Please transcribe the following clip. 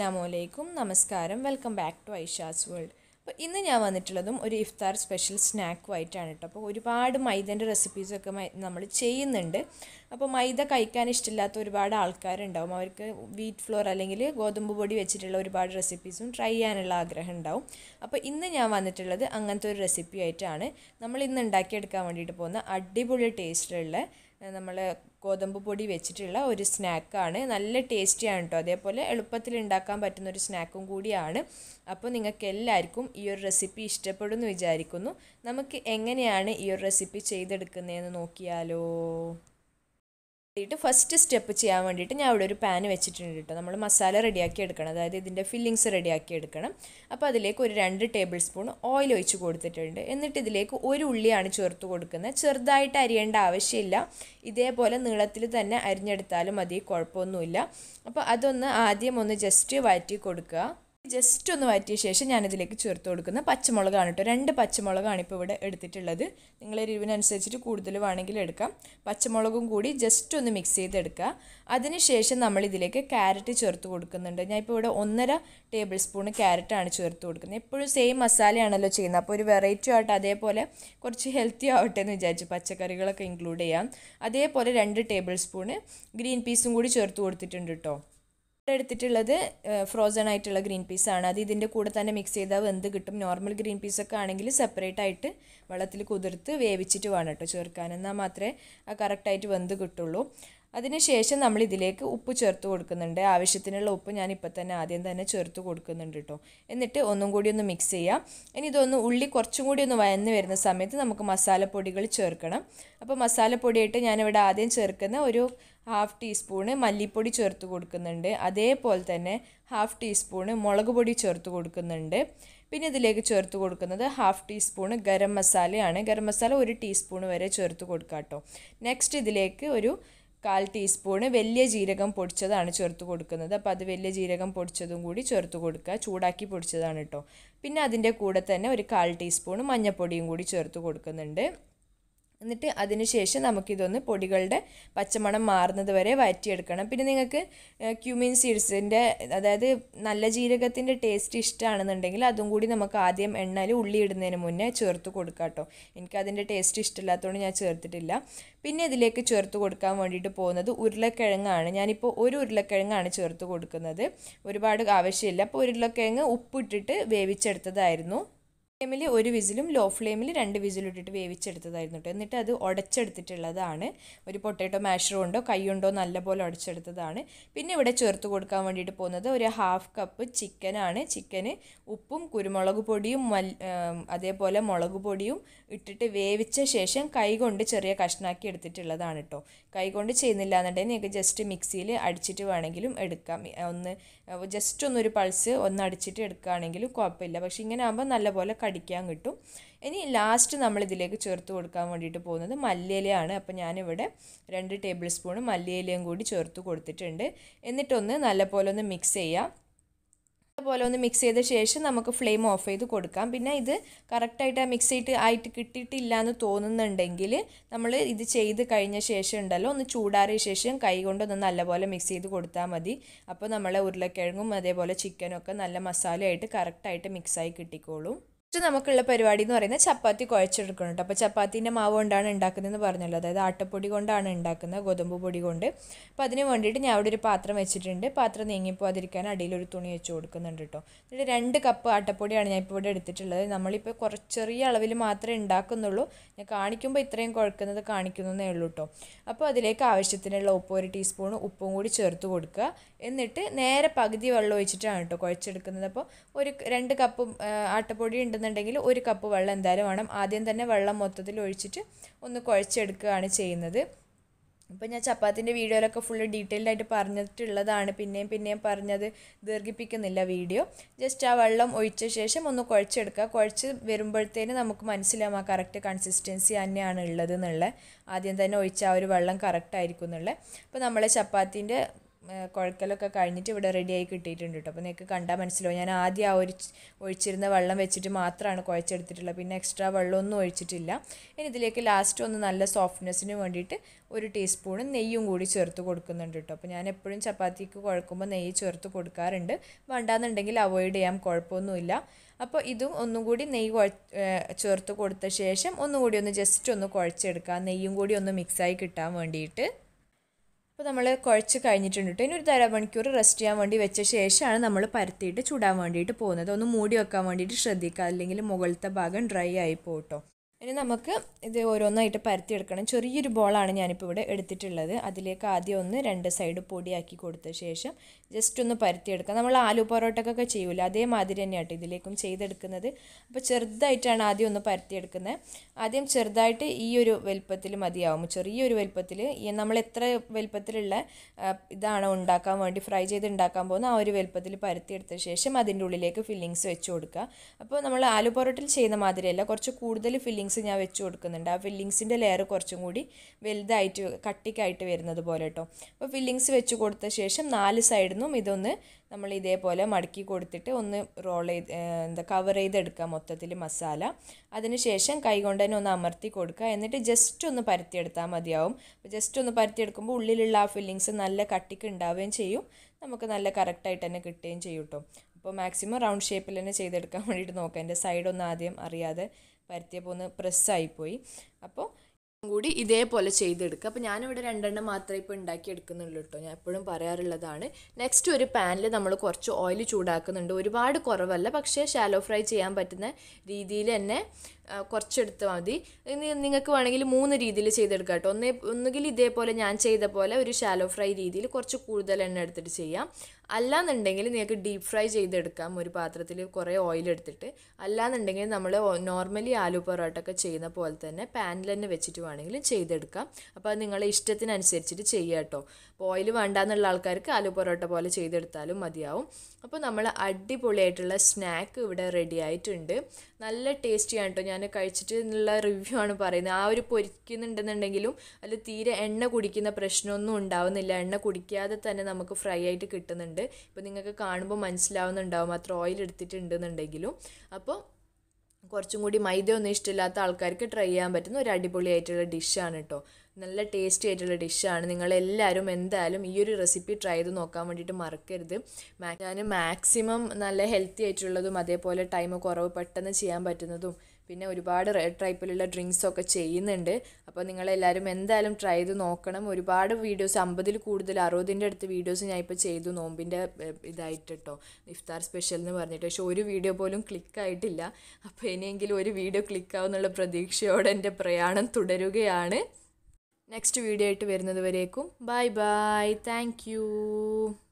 അസ്സാമു അലൈക്കും നമസ്കാരം welcome back to Aisha's world അപ്പോൾ ഇന്ന് ഞാൻ വന്നിട്ടുള്ളതും ഒരു ഇഫ്താർ സ്പെഷ്യൽ സ്നാക്കുമായിട്ടാണ് കേട്ടോ അപ്പോൾ ഒരുപാട് മൈദൻ്റെ റെസിപ്പീസൊക്കെ നമ്മൾ ചെയ്യുന്നുണ്ട് അപ്പോൾ മൈദ കഴിക്കാൻ ഇഷ്ടമില്ലാത്ത ഒരുപാട് ആൾക്കാരുണ്ടാവും അവർക്ക് വീറ്റ് ഫ്ലോർ അല്ലെങ്കിൽ ഗോതമ്പ് പൊടി വെച്ചിട്ടുള്ള ഒരുപാട് റെസിപ്പീസും ട്രൈ ചെയ്യാനുള്ള ആഗ്രഹം ഉണ്ടാവും അപ്പോൾ ഇന്ന് ഞാൻ വന്നിട്ടുള്ളത് അങ്ങനത്തെ ഒരു റെസിപ്പി ആയിട്ടാണ് നമ്മൾ ഇന്ന് ഉണ്ടാക്കിയെടുക്കാൻ വേണ്ടിയിട്ട് പോകുന്ന അടിപൊളി ടേസ്റ്റിലുള്ള നമ്മൾ ഗോതമ്പ് പൊടി വെച്ചിട്ടുള്ള ഒരു സ്നാക്കാണ് നല്ല ടേസ്റ്റിയാണ് കേട്ടോ അതേപോലെ എളുപ്പത്തിൽ ഉണ്ടാക്കാൻ പറ്റുന്ന ഒരു സ്നാക്കും കൂടിയാണ് അപ്പോൾ നിങ്ങൾക്ക് എല്ലാവർക്കും ഈ ഒരു റെസിപ്പി ഇഷ്ടപ്പെടുമെന്ന് വിചാരിക്കുന്നു നമുക്ക് എങ്ങനെയാണ് ഈ ഒരു റെസിപ്പി ചെയ്തെടുക്കുന്നതെന്ന് നോക്കിയാലോ വേണ്ടിയിട്ട് ഫസ്റ്റ് സ്റ്റെപ്പ് ചെയ്യാൻ വേണ്ടിയിട്ട് ഞാൻ ഇവിടെ ഒരു പാൻ വെച്ചിട്ടുണ്ട് കേട്ടോ നമ്മൾ മസാല റെഡിയാക്കി എടുക്കണം അതായത് ഇതിൻ്റെ ഫില്ലിങ്സ് റെഡിയാക്കി എടുക്കണം അപ്പോൾ അതിലേക്ക് ഒരു രണ്ട് ടേബിൾ സ്പൂൺ ഓയിൽ ഒഴിച്ച് കൊടുത്തിട്ടുണ്ട് എന്നിട്ട് ഇതിലേക്ക് ഒരു ഉള്ളിയാണ് ചേർത്ത് കൊടുക്കുന്നത് ചെറുതായിട്ട് അരിയേണ്ട ആവശ്യമില്ല ഇതേപോലെ നീളത്തിൽ തന്നെ അരിഞ്ഞെടുത്താലും മതി കുഴപ്പമൊന്നുമില്ല അപ്പോൾ അതൊന്ന് ആദ്യം ഒന്ന് ജസ്റ്റ് വഴറ്റി കൊടുക്കുക ജസ്റ്റ് ഒന്ന് വഴറ്റിയ ശേഷം ഞാനിതിലേക്ക് ചേർത്ത് കൊടുക്കുന്ന പച്ചമുളകാണ് കേട്ടോ രണ്ട് പച്ചമുളകാണ് ഇപ്പോൾ ഇവിടെ എടുത്തിട്ടുള്ളത് നിങ്ങൾ എരിവിനനുസരിച്ചിട്ട് കൂടുതൽ വേണമെങ്കിൽ എടുക്കാം പച്ചമുളകും കൂടി ജസ്റ്റ് ഒന്ന് മിക്സ് ചെയ്തെടുക്കുക അതിനുശേഷം നമ്മൾ ഇതിലേക്ക് ക്യാരറ്റ് ചേർത്ത് കൊടുക്കുന്നുണ്ട് ഞാൻ ഇപ്പോൾ ഇവിടെ ഒന്നര ടേബിൾ സ്പൂൺ ക്യാരറ്റാണ് ചേർത്ത് കൊടുക്കുന്നത് എപ്പോഴും സെയിം മസാലയാണല്ലോ ചെയ്യുന്നത് അപ്പോൾ ഒരു വെറൈറ്റി ആയിട്ട് അതേപോലെ കുറച്ച് ഹെൽത്തി ആവട്ടെ എന്ന് വിചാരിച്ചു പച്ചക്കറികളൊക്കെ ഇൻക്ലൂഡ് ചെയ്യാം അതേപോലെ രണ്ട് ടേബിൾ സ്പൂണ് ഗ്രീൻ പീസും കൂടി ചേർത്ത് കൊടുത്തിട്ടുണ്ട് കേട്ടോ എടുത്തിട്ടുള്ളത് ഫ്രോസൺ ആയിട്ടുള്ള ഗ്രീൻ പീസാണ് അത് ഇതിൻ്റെ കൂടെ തന്നെ മിക്സ് ചെയ്താൽ വെന്ത് കിട്ടും നോർമൽ ഗ്രീൻ പീസൊക്കെ ആണെങ്കിൽ സെപ്പറേറ്റ് ആയിട്ട് വെള്ളത്തിൽ കുതിർത്ത് വേവിച്ചിട്ട് വേണം കേട്ടോ ചേർക്കാൻ എന്നാൽ മാത്രമേ ആ കറക്റ്റായിട്ട് വെന്ത് കിട്ടുള്ളൂ അതിനുശേഷം നമ്മൾ ഇതിലേക്ക് ഉപ്പ് ചേർത്ത് കൊടുക്കുന്നുണ്ട് ആവശ്യത്തിനുള്ള ഉപ്പ് ഞാൻ ഇപ്പം തന്നെ ആദ്യം തന്നെ ചേർത്ത് കൊടുക്കുന്നുണ്ട് കേട്ടോ എന്നിട്ട് ഒന്നും കൂടി ഒന്ന് മിക്സ് ചെയ്യാം ഇനി ഇതൊന്ന് ഉള്ളി കുറച്ചും കൂടി ഒന്ന് വയന്ന് വരുന്ന സമയത്ത് നമുക്ക് മസാലപ്പൊടികൾ ചേർക്കണം അപ്പോൾ മസാലപ്പൊടിയായിട്ട് ഞാനിവിടെ ആദ്യം ചേർക്കുന്ന ഒരു ഹാഫ് ടീസ്പൂണ് മല്ലിപ്പൊടി ചേർത്ത് കൊടുക്കുന്നുണ്ട് അതേപോലെ തന്നെ ഹാഫ് ടീസ്പൂണ് മുളക് പൊടി ചേർത്ത് കൊടുക്കുന്നുണ്ട് പിന്നെ ഇതിലേക്ക് ചേർത്ത് കൊടുക്കുന്നത് ഹാഫ് ടീസ്പൂണ് ഗരം മസാലയാണ് ഗരം മസാല ഒരു ടീസ്പൂൺ വരെ ചേർത്ത് കൊടുക്കാം കേട്ടോ നെക്സ്റ്റ് ഇതിലേക്ക് ഒരു കാൽ ടീസ്പൂണ് വലിയ ജീരകം പൊടിച്ചതാണ് ചേർത്ത് കൊടുക്കുന്നത് അപ്പോൾ അത് വലിയ ജീരകം പൊടിച്ചതും കൂടി ചേർത്ത് കൊടുക്കുക ചൂടാക്കി പൊടിച്ചതാണ് കേട്ടോ പിന്നെ അതിൻ്റെ കൂടെ തന്നെ ഒരു കാൽ ടീസ്പൂണ് മഞ്ഞൾപ്പൊടിയും കൂടി ചേർത്ത് കൊടുക്കുന്നുണ്ട് എന്നിട്ട് അതിന് ശേഷം നമുക്കിതൊന്ന് പൊടികളുടെ പച്ചമണം മാറുന്നത് വരെ വഴറ്റിയെടുക്കണം പിന്നെ നിങ്ങൾക്ക് ക്യൂമിൻ സീഡ്സിൻ്റെ അതായത് നല്ല ജീരകത്തിൻ്റെ ടേസ്റ്റ് ഇഷ്ടമാണെന്നുണ്ടെങ്കിൽ അതും കൂടി നമുക്ക് ആദ്യം എണ്ണയിൽ ഉള്ളി ഇടുന്നതിന് മുന്നേ ചേർത്ത് കൊടുക്കാം കേട്ടോ എനിക്കതിൻ്റെ ടേസ്റ്റ് ഇഷ്ടമില്ലാത്തതുകൊണ്ട് ഞാൻ ചേർത്തിട്ടില്ല പിന്നെ ഇതിലേക്ക് ചേർത്ത് കൊടുക്കാൻ വേണ്ടിയിട്ട് പോകുന്നത് ഉരുളക്കിഴങ്ങാണ് ഞാനിപ്പോൾ ഒരു ഉരുളക്കിഴങ്ങാണ് ചേർത്ത് കൊടുക്കുന്നത് ഒരുപാട് ആവശ്യമില്ല അപ്പോൾ ഉരുളക്കിഴങ്ങ് ഉപ്പിട്ടിട്ട് വേവിച്ചെടുത്തതായിരുന്നു ഫ്ലെയിമിൽ ഒരു വിസിലും ലോ ഫ്ലെയിമിൽ രണ്ട് വിസിലും ഇട്ടിട്ട് വേവിച്ചെടുത്തതായിരുന്നു കേട്ടോ എന്നിട്ട് അത് ഉടച്ചെടുത്തിട്ടുള്ളതാണ് ഒരു പൊട്ടാറ്റോ മാഷർ കൊണ്ടോ കൈ കൊണ്ടോ നല്ലപോലെ ഉടച്ചെടുത്തതാണ് പിന്നെ ഇവിടെ ചേർത്ത് കൊടുക്കാൻ വേണ്ടിയിട്ട് പോകുന്നത് ഒരു ഹാഫ് കപ്പ് ചിക്കനാണ് ചിക്കന് ഉപ്പും കുരുമുളക് പൊടിയും മൽ അതേപോലെ മുളക് പൊടിയും ഇട്ടിട്ട് വേവിച്ച ശേഷം കൈ കൊണ്ട് ചെറിയ കഷ്ണാക്കി എടുത്തിട്ടുള്ളതാണ് കേട്ടോ കൈ കൊണ്ട് ചെയ്യുന്നില്ല എന്നുണ്ടെങ്കിൽ നിങ്ങൾക്ക് ജസ്റ്റ് മിക്സിയിൽ അടിച്ചിട്ട് വേണമെങ്കിലും എടുക്കാം ഒന്ന് ജസ്റ്റ് ഒന്നൊരു പൾസ് ഒന്ന് അടിച്ചിട്ട് എടുക്കുകയാണെങ്കിലും കുഴപ്പമില്ല പക്ഷേ ഇങ്ങനെ ആകുമ്പോൾ നല്ലപോലെ കടിക്കാൻ കിട്ടും ഇനി ലാസ്റ്റ് നമ്മൾ ഇതിലേക്ക് ചേർത്ത് കൊടുക്കാൻ വേണ്ടിയിട്ട് പോകുന്നത് മല്ലിയിലയാണ് അപ്പോൾ ഞാനിവിടെ രണ്ട് ടേബിൾ സ്പൂൺ മല്ലിയിലയും കൂടി ചേർത്ത് കൊടുത്തിട്ടുണ്ട് എന്നിട്ടൊന്ന് നല്ലപോലെ ഒന്ന് മിക്സ് ചെയ്യാം പോലെ ഒന്ന് മിക്സ് ചെയ്ത ശേഷം നമുക്ക് ഫ്ലെയിം ഓഫ് ചെയ്ത് കൊടുക്കാം പിന്നെ ഇത് കറക്റ്റായിട്ട് ആ മിക്സ് ചെയ്തിട്ട് ആയിട്ട് കിട്ടിയിട്ടില്ല എന്ന് തോന്നുന്നുണ്ടെങ്കിൽ നമ്മൾ ഇത് ചെയ്ത് കഴിഞ്ഞ ശേഷം ഉണ്ടല്ലോ ഒന്ന് ചൂടാറിയ ശേഷം കൈ കൊണ്ടൊന്ന് നല്ലപോലെ മിക്സ് ചെയ്ത് കൊടുത്താൽ മതി അപ്പോൾ നമ്മളെ ഉരുളക്കിഴങ്ങും അതേപോലെ ചിക്കനും ഒക്കെ നല്ല മസാലയായിട്ട് കറക്റ്റായിട്ട് മിക്സായി കിട്ടിക്കോളും ഫസ്റ്റ് നമുക്കുള്ള പരിപാടി എന്ന് പറയുന്നത് ചപ്പാത്തി കുഴച്ചെടുക്കണം കേട്ടോ അപ്പോൾ ചപ്പാത്തീൻ്റെ മാവ് കൊണ്ടാണ് ഉണ്ടാക്കുന്നതെന്ന് പറഞ്ഞല്ലോ അതായത് ആട്ടപ്പൊടി കൊണ്ടാണ് ഉണ്ടാക്കുന്നത് ഗോതമ്പ് പൊടി കൊണ്ട് അപ്പോൾ അതിന് വേണ്ടിയിട്ട് ഞാൻ അവിടെ ഒരു പാത്രം വെച്ചിട്ടുണ്ട് പാത്രം നീങ്ങിപ്പോകാതിരിക്കാൻ അടിയിൽ ഒരു തുണി വെച്ച് കൊടുക്കുന്നുണ്ട് കേട്ടോ എന്നിട്ട് രണ്ട് കപ്പ് ആട്ടപ്പൊടിയാണ് ഞാൻ ഇപ്പോൾ ഇവിടെ എടുത്തിട്ടുള്ളത് നമ്മളിപ്പോൾ കുറച്ച് ചെറിയ അളവിൽ മാത്രമേ ഉണ്ടാക്കുന്നുള്ളൂ ഞാൻ കാണിക്കുമ്പോൾ ഇത്രയും കുഴക്കുന്നത് കാണിക്കുന്നതേ ഉള്ളൂ കേട്ടോ അപ്പോൾ അതിലേക്ക് ആവശ്യത്തിനുള്ള ഉപ്പ് ഒരു ടീസ്പൂൺ ഉപ്പും കൂടി ചേർത്ത് കൊടുക്കുക എന്നിട്ട് നേരെ പകുതി വെള്ളം ഒഴിച്ചിട്ടാണ് കേട്ടോ കുഴച്ചെടുക്കുന്നത് അപ്പോൾ ഒരു രണ്ട് കപ്പ് ആട്ടപ്പൊടി ഉണ്ടെന്നുണ്ടെങ്കിൽ ഒരു കപ്പ് വെള്ളം എന്തായാലും വേണം ആദ്യം തന്നെ വെള്ളം മൊത്തത്തിൽ ഒഴിച്ചിട്ട് ഒന്ന് കുഴച്ചെടുക്കുകയാണ് ചെയ്യുന്നത് അപ്പോൾ ഞാൻ ചപ്പാത്തിൻ്റെ വീഡിയോയിലൊക്കെ ഫുള്ള് ഡീറ്റെയിൽഡ് ആയിട്ട് പറഞ്ഞിട്ടുള്ളതാണ് പിന്നെയും പിന്നെയും പറഞ്ഞത് ദീർഘിപ്പിക്കുന്നില്ല വീഡിയോ ജസ്റ്റ് ആ വെള്ളം ഒഴിച്ച ശേഷം ഒന്ന് കുഴച്ചെടുക്കുക കുഴച്ച് വരുമ്പോഴത്തേന് നമുക്ക് മനസ്സിലാവും ആ കറക്റ്റ് കൺസിസ്റ്റൻസി തന്നെയാണ് ഉള്ളത് എന്നുള്ളത് ആദ്യം തന്നെ ഒഴിച്ച ആ ഒരു വെള്ളം കറക്റ്റ് ആയിരിക്കും എന്നുള്ളത് അപ്പോൾ നമ്മളെ ചപ്പാത്തിൻ്റെ ഏഹ്, കുഴക്കലൊക്കെ കഴിഞ്ഞിട്ട് ഇവിടെ റെഡിയായി കിട്ടിയിട്ടുണ്ട് കേട്ടോ അപ്പോൾ നിങ്ങൾക്ക് കണ്ടാൽ മനസ്സിലാവും ഞാൻ ആദ്യം ആ ഒരു ച്- ഒഴിച്ചിരുന്ന വെള്ളം വെച്ചിട്ട് മാത്രമാണ് കുഴച്ചെടുത്തിട്ടുള്ളത് പിന്നെ എക്സ്ട്രാ വെള്ളമൊന്നും ഒഴിച്ചിട്ടില്ല ഇനി ഇതിലേക്ക് ലാസ്റ്റ് ഒന്ന് നല്ല സോഫ്റ്റ്നെസ്സിന് വേണ്ടിയിട്ട് ഒരു ടീസ്പൂൺ നെയ്യും കൂടി ചേർത്ത് കൊടുക്കുന്നുണ്ട് കേട്ടോ അപ്പോൾ ഞാൻ എപ്പോഴും ചപ്പാത്തിക്ക് കുഴക്കുമ്പോൾ നെയ്യ് ചേർത്ത് കൊടുക്കാറുണ്ട് വേണ്ടാന്നുണ്ടെങ്കിൽ അവോയ്ഡ് ചെയ്യാം കുഴപ്പമൊന്നുമില്ല അപ്പോൾ ഇതും ഒന്നും കൂടി നെയ്യ് കുഴ ഏഹ് ചേർത്ത് കൊടുത്ത ശേഷം ഒന്നും കൂടി ഒന്ന് ജസ്റ്റ് ഒന്ന് കുഴച്ചെടുക്കുക നെയ്യും കൂടി ഒന്ന് മിക്സായി കിട്ടാൻ വേണ്ടിയിട്ട് അപ്പോൾ നമ്മൾ കുഴച്ച് കഴിഞ്ഞിട്ടുണ്ട് കേട്ടോ ഇനി ഒരു അര മണിക്കൂർ റെസ്റ്റ് ചെയ്യാൻ വേണ്ടി വെച്ച ശേഷമാണ് നമ്മൾ പരത്തിയിട്ട് ചുടാൻ വേണ്ടിയിട്ട് പോകുന്നത് ഒന്ന് മൂടി വെക്കാൻ വേണ്ടിയിട്ട് ശ്രദ്ധിക്കുക അല്ലെങ്കിൽ മുകളിലത്തെ ഭാഗം ഡ്രൈ ആയി പോകട്ടോ ഇനി നമുക്ക് ഇത് ഓരോന്നായിട്ട് പരത്തിയെടുക്കണം ചെറിയൊരു ബോളാണ് ഞാനിപ്പോൾ ഇവിടെ എടുത്തിട്ടുള്ളത് അതിലേക്ക് ആദ്യം ഒന്ന് രണ്ട് സൈഡ് പൊടിയാക്കി കൊടുത്ത ശേഷം ജസ്റ്റ് ഒന്ന് പരത്തിയെടുക്കുക നമ്മൾ ആലു പൊറോട്ടക്കൊക്കെ ചെയ്യൂല അതേമാതിരി തന്നെയാട്ടോ ഇതിലേക്കും ചെയ്തെടുക്കുന്നത് അപ്പോൾ ചെറുതായിട്ടാണ് ആദ്യം ഒന്ന് പരത്തിയെടുക്കുന്നത് ആദ്യം ചെറുതായിട്ട് ഈ ഒരു വലുപ്പത്തിൽ മതിയാവും ചെറിയൊരു വലുപ്പത്തിൽ നമ്മൾ എത്ര വലുപ്പത്തിലുള്ള ആ, ഇതാണ് ഉണ്ടാക്കാൻ വേണ്ടി ഫ്രൈ ചെയ്ത് ഉണ്ടാക്കാൻ പോകുന്ന ആ ഒരു വലുപ്പത്തിൽ പരത്തിയെടുത്ത ശേഷം അതിൻ്റെ ഉള്ളിലേക്ക് ഫില്ലിങ്സ് വെച്ച് കൊടുക്കുക അപ്പോൾ നമ്മൾ ആലു പൊറോട്ടയിൽ ചെയ്യുന്ന മാതിരിയല്ല കുറച്ച് കൂടുതൽ ഫില്ലിങ്സ് ഞാൻ വെച്ച് കൊടുക്കുന്നുണ്ട് ആ ഫില്ലിങ്സിൻ്റെ ലെയർ കുറച്ചും കൂടി വലുതായിട്ട് കട്ടിക്കായിട്ട് വരുന്നത് പോലെ കേട്ടോ അപ്പോൾ ഫില്ലിങ്സ് വെച്ച് കൊടുത്ത ശേഷം നാല് സൈഡിൽ നിന്നും ഇതൊന്ന് നമ്മൾ ഇതേപോലെ മടക്കി കൊടുത്തിട്ട് ഒന്ന് റോൾ ചെയ്ത് ഏഹ് എന്താ കവർ ചെയ്തെടുക്കുക മൊത്തത്തിൽ മസാല അതിനുശേഷം കൈകൊണ്ട് തന്നെ ഒന്ന് അമർത്തി കൊടുക്കുക എന്നിട്ട് ജസ്റ്റ് ഒന്ന് പരത്തിയെടുത്താൽ മതിയാവും ജസ്റ്റ് ഒന്ന് പരത്തിയെടുക്കുമ്പോൾ ഉള്ളിലുള്ള ആ ഫില്ലിങ്സ് നല്ല കട്ടിക്ക് ഉണ്ടാവുകയും ചെയ്യും നമുക്ക് നല്ല കറക്റ്റായിട്ട് തന്നെ കിട്ടുകയും ചെയ്യും കേട്ടോ അപ്പോൾ മാക്സിമം റൗണ്ട് ഷേപ്പിൽ തന്നെ ചെയ്തെടുക്കാൻ വേണ്ടിയിട്ട് നോക്കാം എൻ്റെ സൈഡൊന്നും ആദ്യം അറിയാതെ പരത്തിയപ്പോൾ ഒന്ന് പ്രസ്സായിപ്പോയി അപ്പോൾ കൂടി ഇതേപോലെ ചെയ്തെടുക്കുക അപ്പോൾ ഞാനിവിടെ രണ്ടെണ്ണം മാത്രമേ ഇപ്പോൾ ഉണ്ടാക്കിയെടുക്കുന്നുള്ളൂ കേട്ടോ ഞാൻ എപ്പോഴും പറയാറുള്ളതാണ് നെക്സ്റ്റ് ഒരു പാനിൽ നമ്മൾ കുറച്ച് ഓയിൽ ചൂടാക്കുന്നുണ്ട് ഒരുപാട് കുറവല്ല പക്ഷേ ഷാലോ ഫ്രൈ ചെയ്യാൻ പറ്റുന്ന രീതിയിൽ തന്നെ ആ, കുറച്ചെടുത്ത് മതി ഇനി നിങ്ങൾക്ക് വേണമെങ്കിൽ മൂന്ന് രീതിയിൽ ചെയ്തെടുക്കാം കേട്ടോ ഒന്ന് ഒന്നുകിൽ ഇതേപോലെ ഞാൻ ചെയ്ത പോലെ ഒരു ഷാലോ ഫ്രൈ രീതിയിൽ കുറച്ച് കൂടുതൽ എണ്ണ എടുത്തിട്ട് ചെയ്യാം അല്ലാന്നുണ്ടെങ്കിൽ നിങ്ങൾക്ക് ഡീപ്പ് ഫ്രൈ ചെയ്തെടുക്കാം ഒരു പാത്രത്തിൽ കുറേ ഓയിൽ എടുത്തിട്ട് അല്ലാന്നുണ്ടെങ്കിൽ നമ്മൾ നോർമലി ആലു പൊറോട്ട ഒക്കെ ചെയ്യുന്ന പോലെ തന്നെ പാനിൽ തന്നെ വെച്ചിട്ട് വേണമെങ്കിലും ചെയ്തെടുക്കാം അപ്പോൾ അത് നിങ്ങളെ ഇഷ്ടത്തിനനുസരിച്ചിട്ട് ചെയ്യുക കേട്ടോ അപ്പോൾ ഓയിൽ വേണ്ടാന്നുള്ള ആൾക്കാർക്ക് ആലു പൊറോട്ട പോലെ ചെയ്തെടുത്താലും മതിയാവും അപ്പോൾ നമ്മൾ അടിപൊളിയായിട്ടുള്ള സ്നാക്ക് ഇവിടെ റെഡി ആയിട്ടുണ്ട് നല്ല ടേസ്റ്റിയാണ് കേട്ടോ ഞാൻ കഴിച്ചിട്ട് എന്നുള്ള റിവ്യൂ ആണ് പറയുന്നത് ആ ഒരു പൊരിക്കുന്നുണ്ടെന്നുണ്ടെങ്കിലും അതിൽ തീരെ എണ്ണ കുടിക്കുന്ന പ്രശ്നമൊന്നും ഉണ്ടാവുന്നില്ല എണ്ണ കുടിക്കാതെ തന്നെ നമുക്ക് ഫ്രൈ ആയിട്ട് കിട്ടുന്നുണ്ട് ഇപ്പോൾ നിങ്ങൾക്ക് കാണുമ്പോൾ മനസ്സിലാവുന്നുണ്ടാവും അത്ര ഓയിൽ എടുത്തിട്ടുണ്ടെന്നുണ്ടെങ്കിലും അപ്പോൾ കുറച്ചും കൂടി മൈദ ഒന്നും ഇഷ്ടമില്ലാത്ത ആൾക്കാർക്ക് ട്രൈ ചെയ്യാൻ പറ്റുന്ന ഒരു അടിപൊളിയായിട്ടുള്ള ഡിഷാണ് കേട്ടോ നല്ല ടേസ്റ്റി ആയിട്ടുള്ള ഡിഷാണ് നിങ്ങളെല്ലാവരും എന്തായാലും ഈ ഒരു റെസിപ്പി ട്രൈ ചെയ്ത് നോക്കാൻ വേണ്ടിയിട്ട് മറക്കരുത് മാ- ഞാൻ മാക്സിമം നല്ല ഹെൽത്തി ആയിട്ടുള്ളതും അതേപോലെ ടൈം കുറവ് പെട്ടെന്ന് ചെയ്യാൻ പറ്റുന്നതും പിന്നെ ഒരുപാട് ടൈപ്പിലുള്ള ഡ്രിങ്ക്സ് ഒക്കെ ചെയ്യുന്നുണ്ട് അപ്പോൾ നിങ്ങളെല്ലാവരും എന്തായാലും ട്രൈ ചെയ്ത് നോക്കണം ഒരുപാട് വീഡിയോസ് അമ്പതിൽ കൂടുതൽ അറുപതിൻ്റെ അടുത്ത് വീഡിയോസ് ഞാൻ ഇപ്പോൾ ചെയ്തു നോമ്പിൻ്റെ ഏഹ്, ഇതായിട്ട് കേട്ടോ ഇഫ്താർ സ്പെഷ്യൽ എന്ന് പറഞ്ഞിട്ട് പക്ഷെ ഒരു വീഡിയോ പോലും ക്ലിക്ക് ആയിട്ടില്ല അപ്പോൾ ഇനിയെങ്കിലും ഒരു വീഡിയോ ക്ലിക്ക് ആവുന്നുള്ള പ്രതീക്ഷയോടെ എൻ്റെ പ്രയാണം തുടരുകയാണ് നെക്സ്റ്റ് വീഡിയോ ആയിട്ട് വരുന്നത് വരേക്കും ബൈ ബൈ താങ്ക് യു